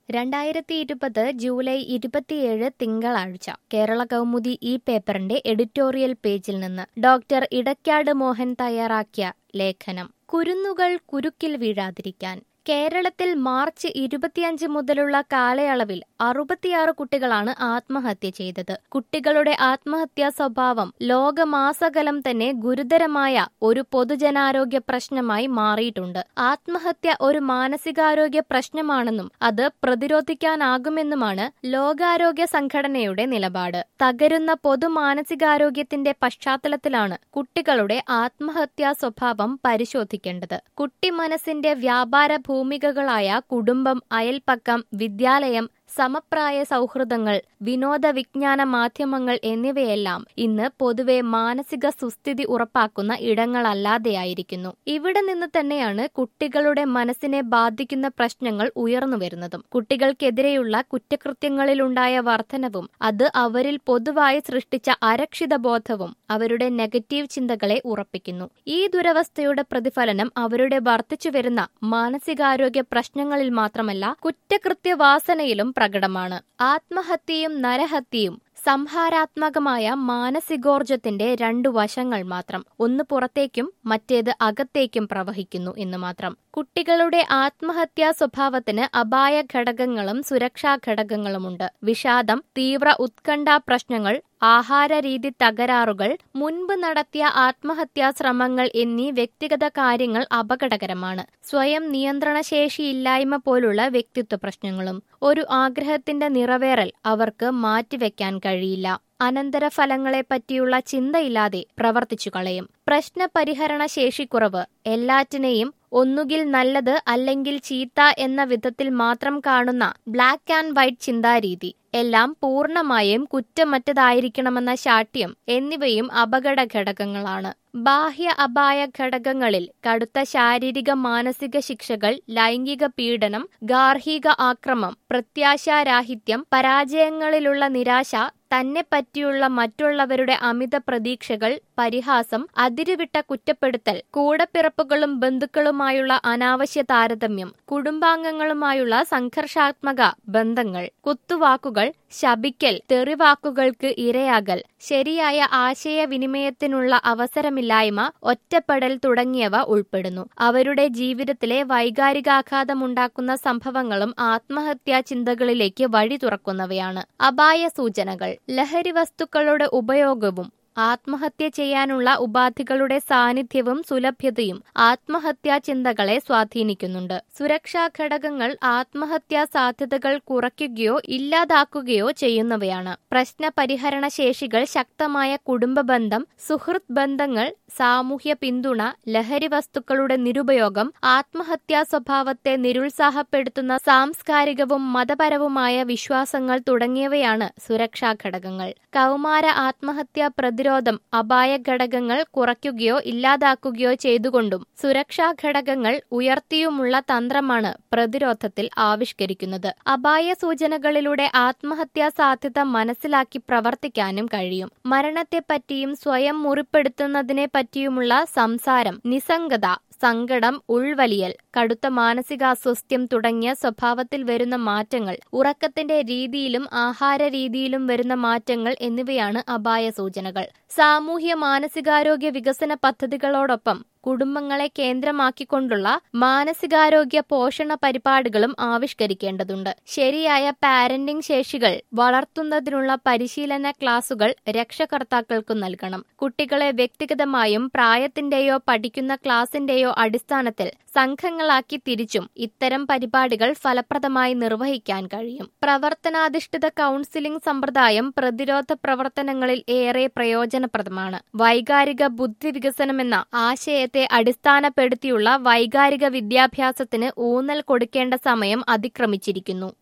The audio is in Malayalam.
രണ്ടായിരത്തി ഇരുപത് ജൂലൈ ഇരുപത്തിയേഴ് തിങ്കളാഴ്ച കേരള കൗമുദി ഈ പേപ്പറിന്റെ എഡിറ്റോറിയൽ പേജിൽ നിന്ന് ഡോക്ടർ ഇടക്കാട് മോഹൻ തയ്യാറാക്കിയ ലേഖനം കുരുന്നുകൾ കുരുക്കിൽ വീഴാതിരിക്കാൻ കേരളത്തിൽ മാർച്ച് ഇരുപത്തിയഞ്ച് മുതലുള്ള കാലയളവിൽ അറുപത്തിയാറ് കുട്ടികളാണ് ആത്മഹത്യ ചെയ്തത് കുട്ടികളുടെ ആത്മഹത്യാ സ്വഭാവം ലോകമാസകലം തന്നെ ഗുരുതരമായ ഒരു പൊതുജനാരോഗ്യ പ്രശ്നമായി മാറിയിട്ടുണ്ട് ആത്മഹത്യ ഒരു മാനസികാരോഗ്യ പ്രശ്നമാണെന്നും അത് പ്രതിരോധിക്കാനാകുമെന്നുമാണ് ലോകാരോഗ്യ സംഘടനയുടെ നിലപാട് തകരുന്ന പൊതു മാനസികാരോഗ്യത്തിന്റെ പശ്ചാത്തലത്തിലാണ് കുട്ടികളുടെ ആത്മഹത്യാ സ്വഭാവം പരിശോധിക്കേണ്ടത് കുട്ടി മനസ്സിന്റെ വ്യാപാര ഭൂമികകളായ കുടുംബം അയൽപ്പക്കം വിദ്യാലയം സമപ്രായ സൗഹൃദങ്ങൾ വിനോദ വിജ്ഞാന മാധ്യമങ്ങൾ എന്നിവയെല്ലാം ഇന്ന് പൊതുവെ മാനസിക സുസ്ഥിതി ഉറപ്പാക്കുന്ന ഇടങ്ങളല്ലാതെയായിരിക്കുന്നു ഇവിടെ നിന്ന് തന്നെയാണ് കുട്ടികളുടെ മനസ്സിനെ ബാധിക്കുന്ന പ്രശ്നങ്ങൾ ഉയർന്നുവരുന്നതും കുട്ടികൾക്കെതിരെയുള്ള കുറ്റകൃത്യങ്ങളിലുണ്ടായ വർധനവും അത് അവരിൽ പൊതുവായി സൃഷ്ടിച്ച അരക്ഷിത ബോധവും അവരുടെ നെഗറ്റീവ് ചിന്തകളെ ഉറപ്പിക്കുന്നു ഈ ദുരവസ്ഥയുടെ പ്രതിഫലനം അവരുടെ വർദ്ധിച്ചുവരുന്ന മാനസികാരോഗ്യ പ്രശ്നങ്ങളിൽ മാത്രമല്ല കുറ്റകൃത്യവാസനയിലും പ്രകടമാണ് ആത്മഹത്യയും നരഹത്യയും സംഹാരാത്മകമായ മാനസികോർജത്തിന്റെ രണ്ടു വശങ്ങൾ മാത്രം ഒന്ന് പുറത്തേക്കും മറ്റേത് അകത്തേക്കും പ്രവഹിക്കുന്നു എന്ന് മാത്രം കുട്ടികളുടെ ആത്മഹത്യാ സ്വഭാവത്തിന് അപായ ഘടകങ്ങളും സുരക്ഷാ ഘടകങ്ങളുമുണ്ട് വിഷാദം തീവ്ര ഉത്കണ്ഠ പ്രശ്നങ്ങൾ ആഹാരരീതി തകരാറുകൾ മുൻപ് നടത്തിയ ആത്മഹത്യാ ശ്രമങ്ങൾ എന്നീ വ്യക്തിഗത കാര്യങ്ങൾ അപകടകരമാണ് സ്വയം നിയന്ത്രണശേഷിയില്ലായ്മ പോലുള്ള വ്യക്തിത്വ പ്രശ്നങ്ങളും ഒരു ആഗ്രഹത്തിന്റെ നിറവേറൽ അവർക്ക് മാറ്റിവെക്കാൻ കഴിയില്ല അനന്തരഫലങ്ങളെ പറ്റിയുള്ള ചിന്തയില്ലാതെ പ്രവർത്തിച്ചു കളയും പ്രശ്ന പരിഹരണ ശേഷിക്കുറവ് എല്ലാറ്റിനെയും ഒന്നുകിൽ നല്ലത് അല്ലെങ്കിൽ ചീത്ത എന്ന വിധത്തിൽ മാത്രം കാണുന്ന ബ്ലാക്ക് ആൻഡ് വൈറ്റ് ചിന്താരീതി എല്ലാം പൂർണ്ണമായും കുറ്റമറ്റതായിരിക്കണമെന്ന ശാഠ്യം എന്നിവയും അപകട ഘടകങ്ങളാണ് ബാഹ്യ അപായ ഘടകങ്ങളിൽ കടുത്ത ശാരീരിക മാനസിക ശിക്ഷകൾ ലൈംഗിക പീഡനം ഗാർഹിക ആക്രമം പ്രത്യാശാരാഹിത്യം പരാജയങ്ങളിലുള്ള നിരാശ തന്നെ പറ്റിയുള്ള മറ്റുള്ളവരുടെ അമിത പ്രതീക്ഷകൾ പരിഹാസം അതിരുവിട്ട കുറ്റപ്പെടുത്തൽ കൂടപ്പിറപ്പുകളും ബന്ധുക്കളുമായുള്ള അനാവശ്യ താരതമ്യം കുടുംബാംഗങ്ങളുമായുള്ള സംഘർഷാത്മക ബന്ധങ്ങൾ കുത്തുവാക്കുകൾ ശപിക്കൽ തെറിവാക്കുകൾക്ക് ഇരയാകൽ ശരിയായ ആശയവിനിമയത്തിനുള്ള അവസരമില്ലായ്മ ഒറ്റപ്പെടൽ തുടങ്ങിയവ ഉൾപ്പെടുന്നു അവരുടെ ജീവിതത്തിലെ വൈകാരികാഘാതമുണ്ടാക്കുന്ന സംഭവങ്ങളും ആത്മഹത്യാ ചിന്തകളിലേക്ക് വഴി തുറക്കുന്നവയാണ് അപായ സൂചനകൾ ലഹരി വസ്തുക്കളുടെ ഉപയോഗവും ആത്മഹത്യ ചെയ്യാനുള്ള ഉപാധികളുടെ സാന്നിധ്യവും സുലഭ്യതയും ആത്മഹത്യാ ചിന്തകളെ സ്വാധീനിക്കുന്നുണ്ട് സുരക്ഷാ ഘടകങ്ങൾ ആത്മഹത്യാ സാധ്യതകൾ കുറയ്ക്കുകയോ ഇല്ലാതാക്കുകയോ ചെയ്യുന്നവയാണ് പ്രശ്ന പരിഹരണ ശേഷികൾ ശക്തമായ കുടുംബ ബന്ധം സുഹൃത്ത് ബന്ധങ്ങൾ സാമൂഹ്യ പിന്തുണ ലഹരി വസ്തുക്കളുടെ നിരുപയോഗം ആത്മഹത്യാ സ്വഭാവത്തെ നിരുത്സാഹപ്പെടുത്തുന്ന സാംസ്കാരികവും മതപരവുമായ വിശ്വാസങ്ങൾ തുടങ്ങിയവയാണ് സുരക്ഷാ ഘടകങ്ങൾ കൗമാര ആത്മഹത്യാ പ്രതിരോധം അപായ ഘടകങ്ങൾ കുറയ്ക്കുകയോ ഇല്ലാതാക്കുകയോ ചെയ്തുകൊണ്ടും സുരക്ഷാ ഘടകങ്ങൾ ഉയർത്തിയുമുള്ള തന്ത്രമാണ് പ്രതിരോധത്തിൽ ആവിഷ്കരിക്കുന്നത് അപായ സൂചനകളിലൂടെ ആത്മഹത്യാ സാധ്യത മനസ്സിലാക്കി പ്രവർത്തിക്കാനും കഴിയും മരണത്തെപ്പറ്റിയും സ്വയം മുറിപ്പെടുത്തുന്നതിനെ പറ്റിയുമുള്ള സംസാരം നിസ്സംഗത സങ്കടം ഉൾവലിയൽ കടുത്ത മാനസികാസ്വസ്ഥ്യം തുടങ്ങിയ സ്വഭാവത്തിൽ വരുന്ന മാറ്റങ്ങൾ ഉറക്കത്തിന്റെ രീതിയിലും ആഹാര രീതിയിലും വരുന്ന മാറ്റങ്ങൾ എന്നിവയാണ് അപായ സൂചനകൾ സാമൂഹ്യ മാനസികാരോഗ്യ വികസന പദ്ധതികളോടൊപ്പം കുടുംബങ്ങളെ കേന്ദ്രമാക്കിക്കൊണ്ടുള്ള മാനസികാരോഗ്യ പോഷണ പരിപാടികളും ആവിഷ്കരിക്കേണ്ടതുണ്ട് ശരിയായ പാരന്റിംഗ് ശേഷികൾ വളർത്തുന്നതിനുള്ള പരിശീലന ക്ലാസുകൾ രക്ഷകർത്താക്കൾക്കു നൽകണം കുട്ടികളെ വ്യക്തിഗതമായും പ്രായത്തിന്റെയോ പഠിക്കുന്ന ക്ലാസിന്റെയോ അടിസ്ഥാനത്തിൽ സംഘങ്ങളാക്കി തിരിച്ചും ഇത്തരം പരിപാടികൾ ഫലപ്രദമായി നിർവഹിക്കാൻ കഴിയും പ്രവർത്തനാധിഷ്ഠിത കൌൺസിലിംഗ് സമ്പ്രദായം പ്രതിരോധ പ്രവർത്തനങ്ങളിൽ ഏറെ പ്രയോജനപ്രദമാണ് വൈകാരിക ബുദ്ധി വികസനമെന്ന ആശയത്തെ അടിസ്ഥാനപ്പെടുത്തിയുള്ള വൈകാരിക വിദ്യാഭ്യാസത്തിന് ഊന്നൽ കൊടുക്കേണ്ട സമയം അതിക്രമിച്ചിരിക്കുന്നു